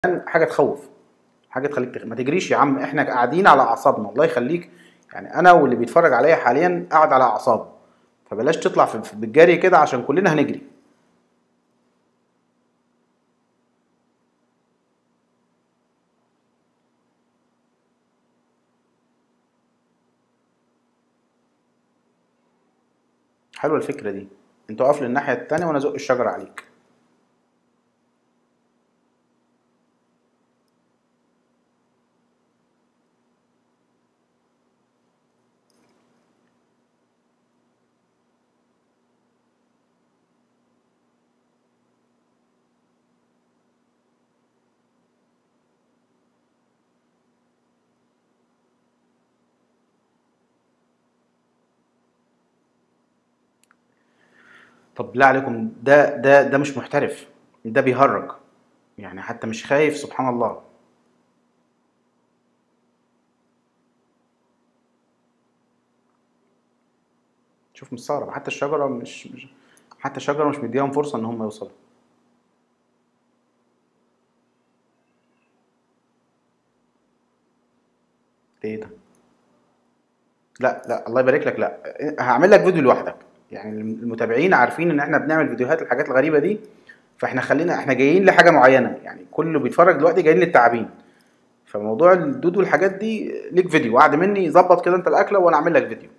حاجه تخوف حاجه تخليك تخ... ما تجريش يا عم احنا قاعدين على اعصابنا الله يخليك يعني انا واللي بيتفرج عليا حاليا قاعد على اعصابه فبلاش تطلع في في- بالجري كده عشان كلنا هنجري حلوه الفكره دي انت واقف للناحيه التانية وانا ازق الشجره عليك طب بالله عليكم ده ده ده مش محترف ده بيهرج يعني حتى مش خايف سبحان الله شوف مستغرب حتى الشجره مش, مش حتى الشجره مش مديهم فرصه ان هم يوصلوا ايه ده لا لا الله يبارك لك لا هعمل لك فيديو لوحدك يعني المتابعين عارفين ان احنا بنعمل فيديوهات الحاجات الغريبه دي فاحنا خلينا احنا جايين لحاجه معينه يعني كله بيتفرج دلوقتي جايين للتعابين فموضوع الدود والحاجات دي ليك فيديو وعد مني ظبط كده انت الاكله وانا اعمل لك فيديو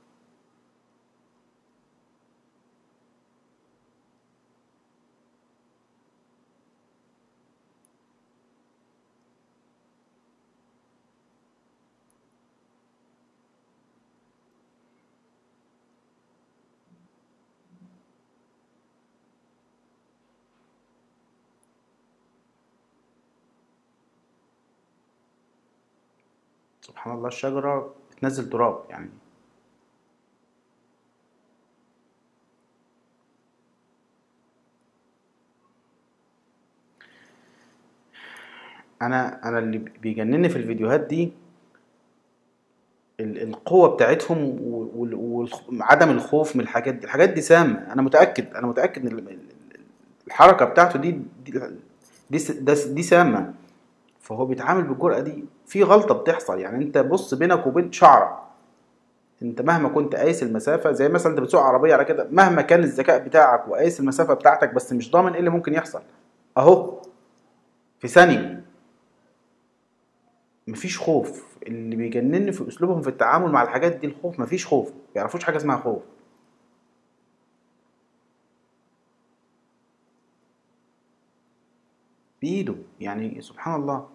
سبحان الله الشجره بتنزل تراب يعني انا انا اللي بيجنني في الفيديوهات دي ال- القوة بتاعتهم وعدم الخوف من الحاجات دي الحاجات دي سامة أنا متأكد أنا متأكد إن ال- ال- الحركة بتاعته دي دي دي, س- ده س- دي سامة فهو بيتعامل بالجرأة دي في غلطة بتحصل يعني أنت بص بينك وبين شعرة أنت مهما كنت قايس المسافة زي مثلا أنت بتسوق عربية على كده مهما كان الذكاء بتاعك وقايس المسافة بتاعتك بس مش ضامن إيه اللي ممكن يحصل أهو في ثانية مفيش خوف اللي بيجنني في اسلوبهم في التعامل مع الحاجات دي الخوف مفيش خوف ما يعرفوش حاجه اسمها خوف بايده يعني سبحان الله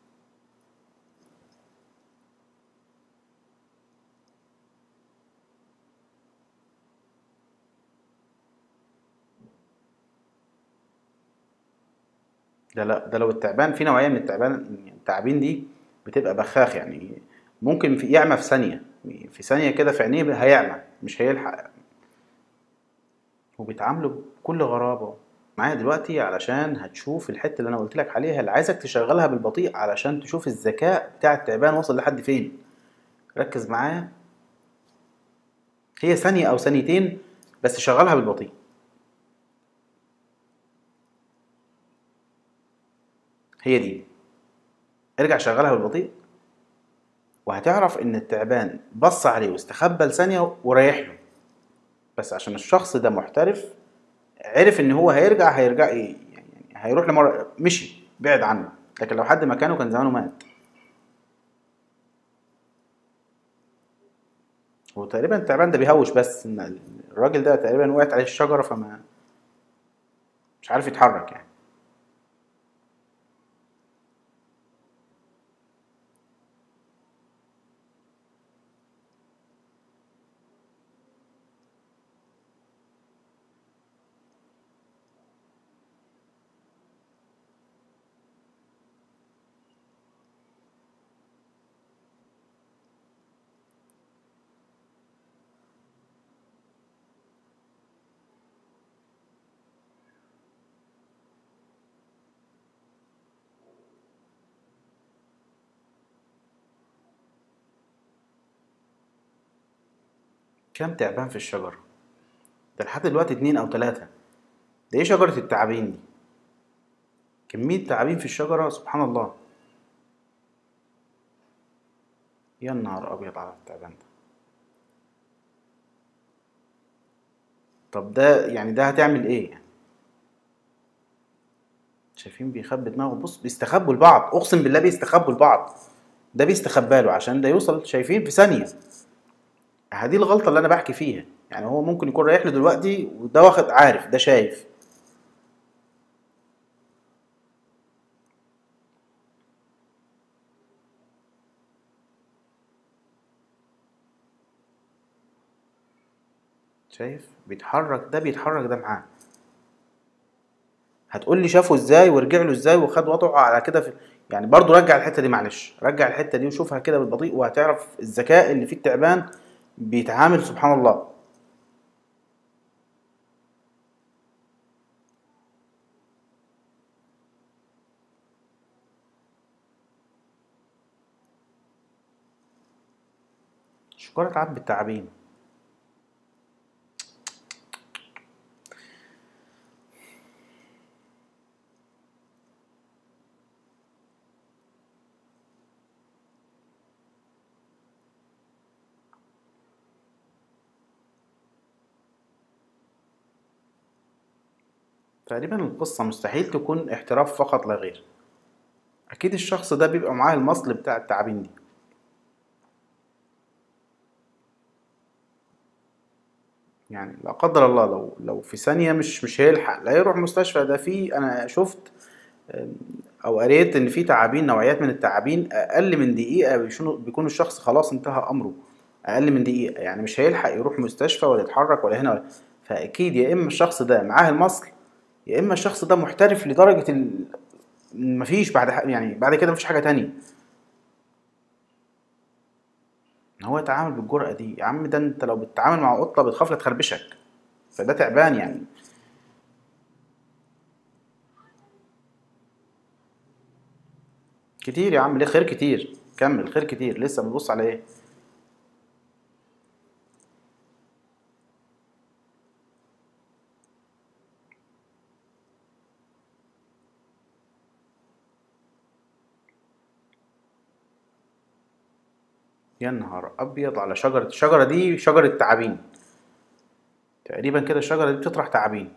ده لا ده لو التعبان في نوعيه من التعبان التعابين دي بتبقى بخاخ يعني ممكن في يعمى في ثانيه في ثانيه كده في عينيه هيعمى مش هيلحق وبيتعاملوا بكل غرابه معايا دلوقتي علشان هتشوف الحته اللي انا قلت لك عليها اللي عايزك تشغلها بالبطيء علشان تشوف الذكاء بتاع التعبان وصل لحد فين ركز معايا هي ثانيه او ثانيتين بس شغلها بالبطيء هي دي ارجع شغلها بالبطيء وهتعرف ان التعبان بص عليه واستخبى لثانيه وريح له بس عشان الشخص ده محترف عرف ان هو هيرجع هيرجع ايه يعني هيروح لمره مشي بعد عنه لكن لو حد مكانه كان زمانه مات هو تقريبا التعبان ده بيهوش بس ان الراجل ده تقريبا وقعت عليه الشجره فما مش عارف يتحرك يعني كام تعبان في الشجرة ده لحد دلوقتي اتنين او تلاتة ده ايه شجرة التعابين دي كمية تعابين في الشجرة سبحان الله يا نهار أبيض على التعبان ده طب ده يعني ده هتعمل ايه يعني شايفين بيخبي دماغه بص بيستخبوا لبعض اقسم بالله بيستخبوا لبعض ده بيستخبى له عشان ده يوصل شايفين في ثانيه هذه الغلطه اللي انا بحكي فيها يعني هو ممكن يكون رايح له دلوقتي وده واخد عارف ده شايف شايف بيتحرك ده بيتحرك ده معاه هتقول لي شافه ازاي ورجع له ازاي وخد وضعه على كده في يعني برضو رجع الحته دي معلش رجع الحته دي وشوفها كده بالبطيء وهتعرف الذكاء اللي في التعبان بيتعامل سبحان الله شكرا تعب بالتعابين تقريبا القصة مستحيل تكون احتراف فقط لا غير أكيد الشخص ده بيبقى معاه المصل بتاع التعابين دي يعني لا قدر الله لو لو في ثانية مش مش هيلحق لا يروح مستشفى ده في أنا شفت أو قريت إن في تعابين نوعيات من التعابين أقل من دقيقة بيكون الشخص خلاص انتهى أمره أقل من دقيقة يعني مش هيلحق يروح مستشفى ولا يتحرك ولا هنا ولا فأكيد يا إما الشخص ده معاه المصل يا اما الشخص ده محترف لدرجه ال... مفيش بعد يعني بعد كده مفيش حاجه تانية ان هو يتعامل بالجرأة دي يا عم ده انت لو بتتعامل مع قطة بتخاف لا تخربشك فده تعبان يعني كتير يا عم ليه خير كتير كمل خير كتير لسه بنبص على ايه يا نهار ابيض على شجره الشجره دي شجره تعابين تقريبا كده الشجره دي بتطرح تعابين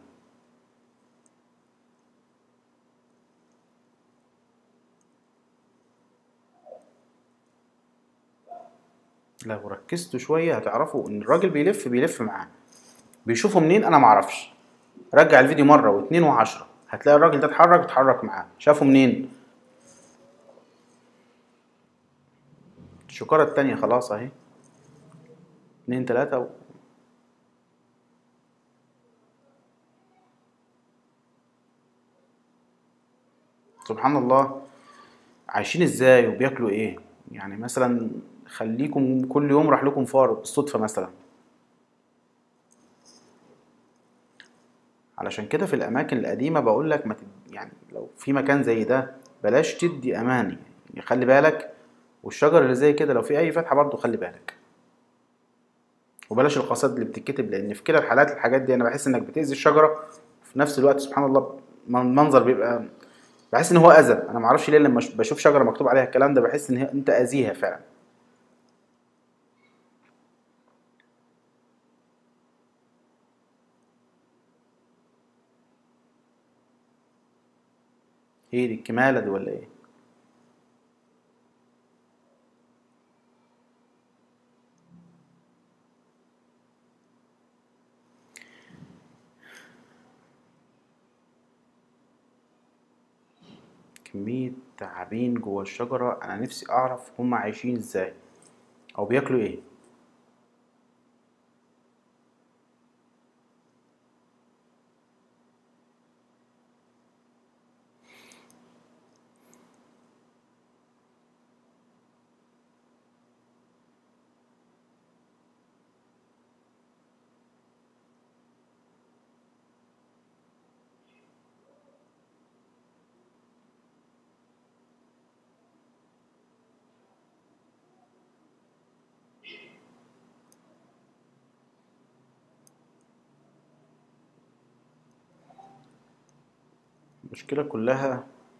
لو ركزتوا شويه هتعرفوا ان الراجل بيلف بيلف معاه بيشوفه منين انا معرفش رجع الفيديو مره واتنين وعشرة هتلاقي الراجل ده اتحرك اتحرك معاه شافه منين الشكارة التانية خلاص اهي اتنين تلاتة و... سبحان الله عايشين ازاي وبياكلوا ايه يعني مثلا خليكم كل يوم راح لكم فار بالصدفة مثلا علشان كده في الاماكن القديمة بقول لك ما تد... يعني لو في مكان زي ده بلاش تدي امان يعني خلي بالك والشجر اللي زي كده لو في اي فتحه برضو خلي بالك وبلاش القصات اللي بتتكتب لان في كده الحالات الحاجات دي انا بحس انك بتاذي الشجره وفي نفس الوقت سبحان الله المنظر بيبقى بحس ان هو اذى انا ما اعرفش ليه لما بشوف شجره مكتوب عليها الكلام ده بحس ان انت اذيها فعلا ايه دي الكماله دي ولا ايه كمية تعابين جوا الشجرة أنا نفسي أعرف هما عايشين إزاي أو بياكلوا إيه المشكلة كلها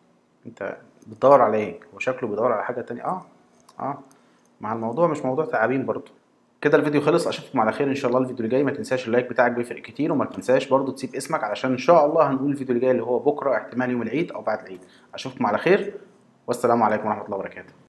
انت بتدور على ايه هو شكله بيدور على حاجه تانية اه اه مع الموضوع مش موضوع تعابين برضو كده الفيديو خلص اشوفكم على خير ان شاء الله الفيديو اللي جاي ما تنساش اللايك بتاعك بيفرق كتير وما تنساش برضو تسيب اسمك علشان ان شاء الله هنقول الفيديو اللي جاي اللي هو بكره احتمال يوم العيد او بعد العيد اشوفكم على خير والسلام عليكم ورحمه الله وبركاته